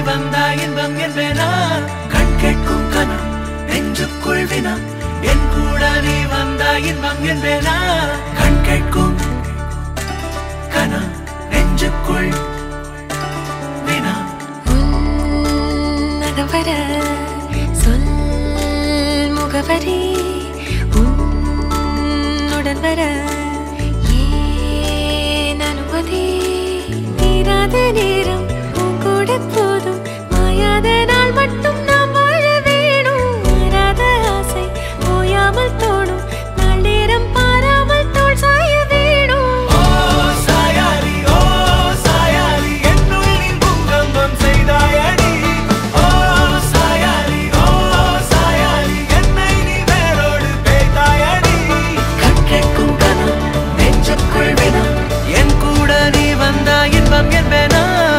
வந்தா இன்பம் என்பேனா கண் கேட்கும் கனா நெஞ்சுக்குள் வினா என் கூட நீ வந்தா இன்பம் என்பேனா கண் கேட்கும் கனா நெஞ்சுக்குள் வினா உன்னகம் வர சொல் முகவரி உன்னுடன் வர ஏன் அனுமதி தீராத நேரம் உன் கூட போதும் மாயாத நாள் மட்டும் நாம் வாழ வேணும் மாறாத ஆசை ஓயாமல் தோணும் நாள் நேரம் பாராமல் தோல் சாய வேணும் ஓ சாயாரி ஓ சாயாரி என்னுள் நீ பூங்கம்பம் செய்தாயடி ஓ சாயாரி ஓ சாயாரி என்னை நீ வேரோடு பேய்த்தாயடி கண் கேட்கும் கனா நெஞ்சுக்குள் வினா என் கூட நீ வந்தா இன்பம் என்பேனா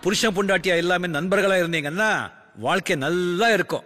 புருஷன் பொண்டாட்டியா எல்லாமே நண்பர்களா இருந்தீங்கன்னா வாழ்க்கை நல்லா இருக்கும்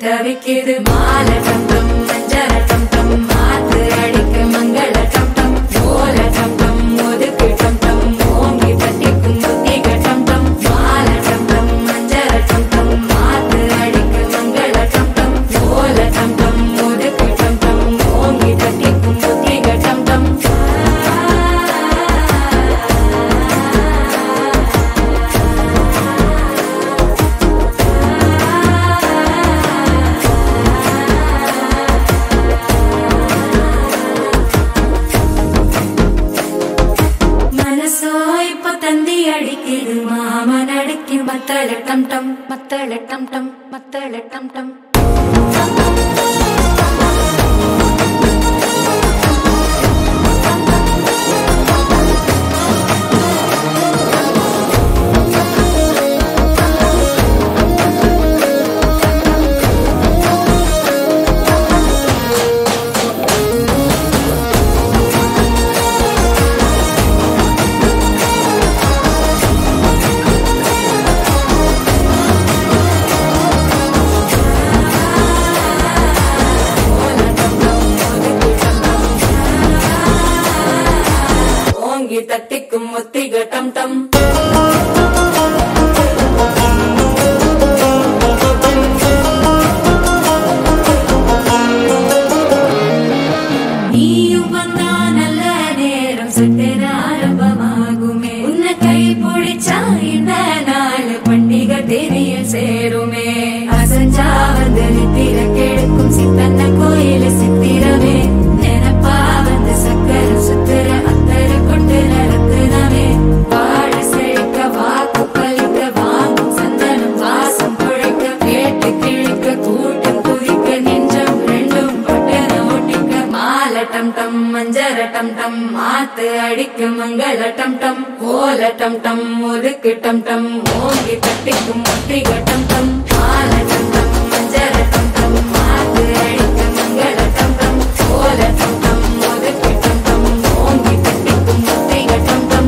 தவிக்குது மாலை டம் டம் மஞ்சள டம் டம் மாத்து அடிக்க மங்கள டம் டம் ஓல டம் டம் ஒதுக்கு டம் டம் ஓங்கி தட்டிக்கும் முத்திக டம் டம் மாலை டம் டம் மஞ்சள டம் டம் மாத்து அடிக்க மங்கள டம் டம் ஓல டம் டம் ஒதுக்கு டம் டம் ஓங்கி தட்டிக்கும் முத்திக டம் டம் மனசோ இப்ப தந்தி அடிக்குது மாமன் அடிக்கு மத்தள டம் டம் மத்தள டம் டம் மத்தள டம் டம் ஓங்கி தட்டிக்கும் முத்திக டம் டம் நீயும் வந்தா நல்ல நேரம் சட்டென ஆரம்பமாகுமே உன்னை கை பிடிச்சா இந்த நாள் பண்டிகை தெரிய சேருமே அசஞ்சா வந்து நித்திர கெடுக்கும் சித்தன்ன கோயில சித்திரமே நினப்பா வந்து சக்கர சுத்துற அத்தர கொண்டு நடத்துனவே வாழ செழிக்க வாக்கு பலிக்க வாங்கும் சந்தனம் வாசம் குழைக்க கேட்டு கிழிக்க கூட்டம் குதிக்க நெஞ்சம் ரெண்டும் பட்டன ஒட்டிக்க மாலை டம் டம் மஞ்சர டம் டம் மாத்து அடிக்க மங்கள டம் டம் ஓல டம் டம் ஒதுக்கு டம் டம் ஓங்கி தட்டிக்கும் முட்டிக டம் டம் மாலை டம் டம் மஞ்சர டம் டம் மாத்து அடிக்க மங்கள டம் டம் ஓல டம் டம் ஒதுக்கு டம் டம் ஓங்கி தட்டிக்கும் முட்டிக டம் டம்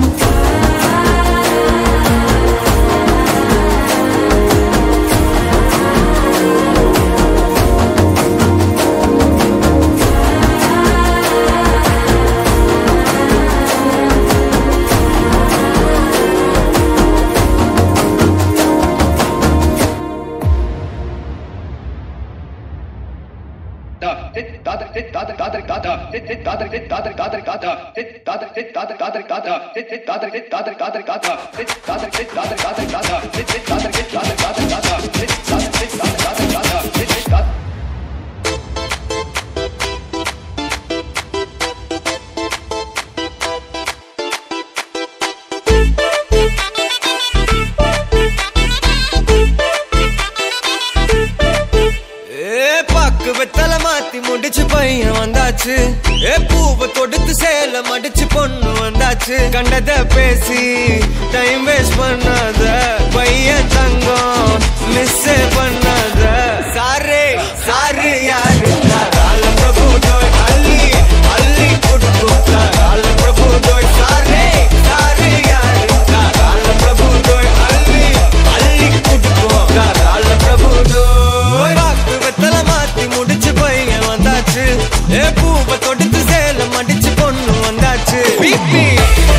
ஏ பாக்கு வெத்தல மாத்தி முடிச்சு பையன் வந்தாச்சு ஏ பூவை தொடுத்து சேல மடிச்சு பொண்ணு வந்தாச்சு கண்டத பேசி டைம் வேஸ்ட் பண்ணாத பையன் தங்கம் மிஸ் பண்ணாத சாரே சாரு யாரு கால பிரபு டோய் அள்ளி அள்ளி குடுக்கும் கால பிரபு டோய் சாரே சாரு யாரு கால பிரபு டோய் அள்ளி அள்ளி குடுக்கும் கால பிரபு டோய் வாக்கு வெத்தல மாத்தி முடிச்சு பையன் வந்தாச்சு ஏ பூவை தொடுத்து சேல மடிச்சு பொண்ணு வந்தாச்சு பிபி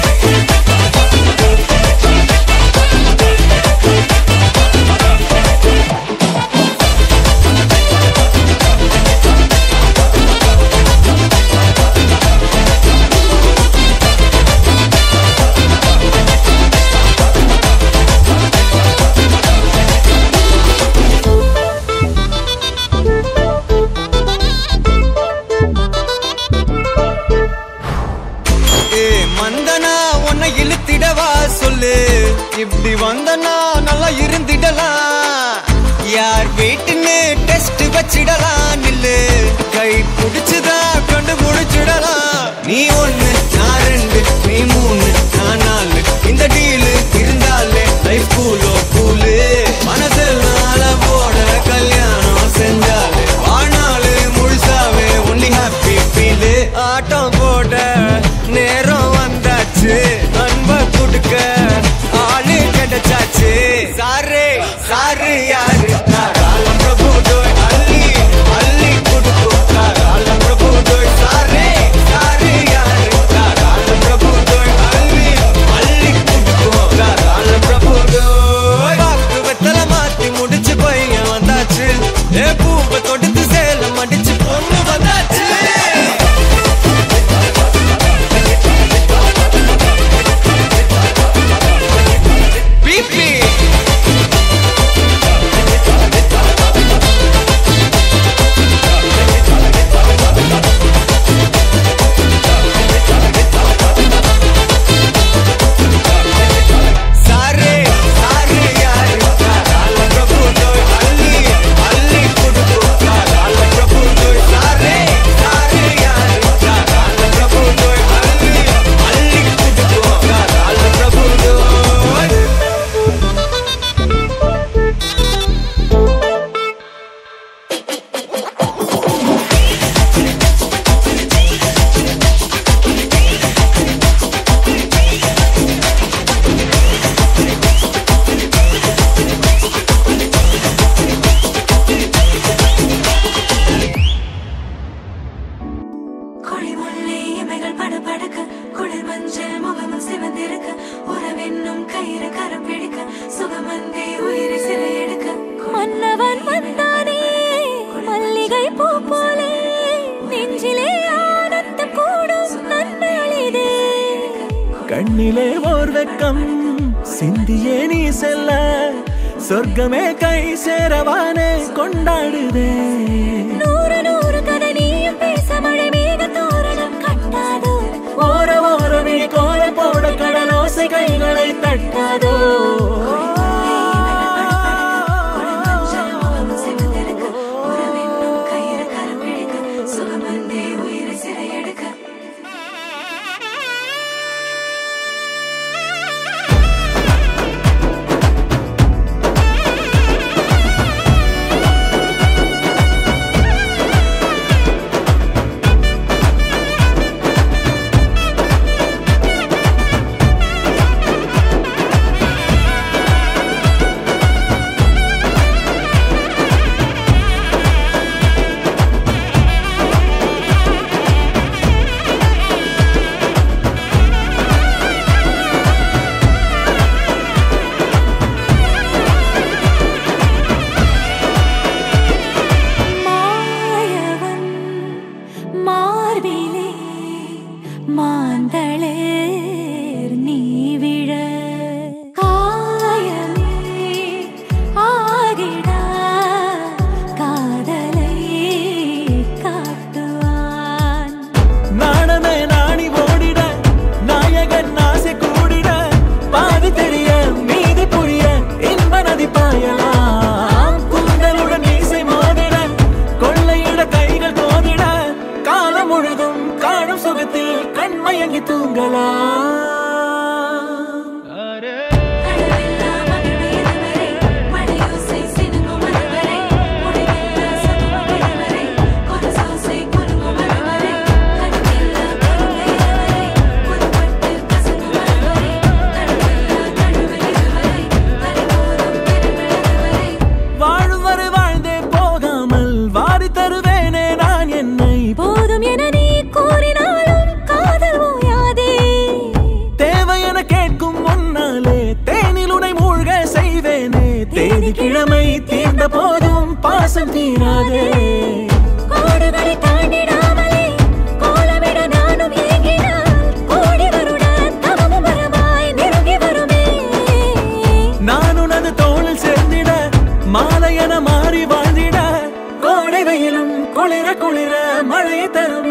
ஏ மந்தனா உன்னை இழுத்திடவா சொல்லு இப்படி வந்தனா நல்லா இருந்திடலாம் யார் வீட்டுன்னு டெஸ்ட் வச்சிடலாம் நில்லு கை பிடிச்சுதா கண்டு முடிச்சிடலாம் நீ ஒண்ணு நான் ரெண்டு நீ மூணு நான் நாலு இந்த டீலு இருந்தாலே லைஃப் கூலோ கூலு மனசெல்லாம் போட கல்யாணம் செஞ்சாலே வாழ்நாள் முழுசாவே ஒன்லி ஹாப்பி ஃபீலு ஆட்டம் போட நேரம் வந்தாச்சு அன்ப கொடுக்க ஆளு கிடைச்சாச்சு சாரு சாரு யாரு காலம் பிரபு டோய் அள்ளி மஞ்சள் முகமும் சிவந்திருக்க உறவென்னும் கயிறு கரம் பிடிக்க சுகமந்தே உயிரை சிறை எடுக்க மன்னவன் வந்தானே மல்லிகை பூ போலே நெஞ்சிலே ஆனந்தம் கூடும் நன்னாளிதே கண்ணிலே ஓர் வெக்கம் சிந்தியே நீ செல்ல சொர்க்கமே கை சேரவானே கொண்டாடுதே நூறு நூறு கதை நீயும் பேச மழை மேக தோரணம் கட்டாதோ ஓர ஓரமே கோல போட கடலோசை கைகளை தட்டாதோ மஞ்சள் முகமும் சிவந்திருக்க உறவென்னும் கயிறு கரம் பிடிக்க சுகமந்தே உயிரை சிறை எடுக்க மாயவன் மார்பிலே மாந்தளேர் நீ விழ காயமே ஆகிடா காதலை காட்டுவான் நாணமே நாணி ஓடிட நாயகன் ஆசை கூடிட பாதி தெரிய மீதி புரிய இன்ப நதி பாயலாம் கூந்தலுடன் இசை மோதிட கொள்ளையிட கைகள் தோதிட காலம் முழுதும் காணும் சுகத்தில் கண்மயங்கி தூங்கலாம் கடலெல்லா மகிழ்வு இதுவரை மழையோசை சினுங்கும் அதுவரை முடிவெல்லா சதுரம் இதுவரை கொலுசோசை குலுங்கும் அதுவரை கண்ணில்லா கருணை இதுவரை புதுப்பட்டு கசங்கும் அதுவரை கடலெல்லா தழுவல் இதுவரை பறிபோதும் பெருங்கள் அதுவரை வாழும் வரை வாழ்ந்தே போகாமல் வாரி தருவேனே நான் என்னை போதும் என நீ கூறினாலும் காதல் ஓயாதே தேவை என கேட்கும் முன்னாலே தேனில் உனை மூழ்க செய்வேனே தேதி கிழமை தீர்ந்த போதும் பாசம் தீராதே கோடுகளை தாண்டிடாமலே கோலமிட நானும் ஏங்கினால் கோடி வருட தவமும் வரமாய் நெருங்கி வருமே நான் உனது தோளில் சேர்ந்திட மாலை என மாறி வாழ்ந்திட கோடை வெயிலும் குளிர குளிர மழை தருமே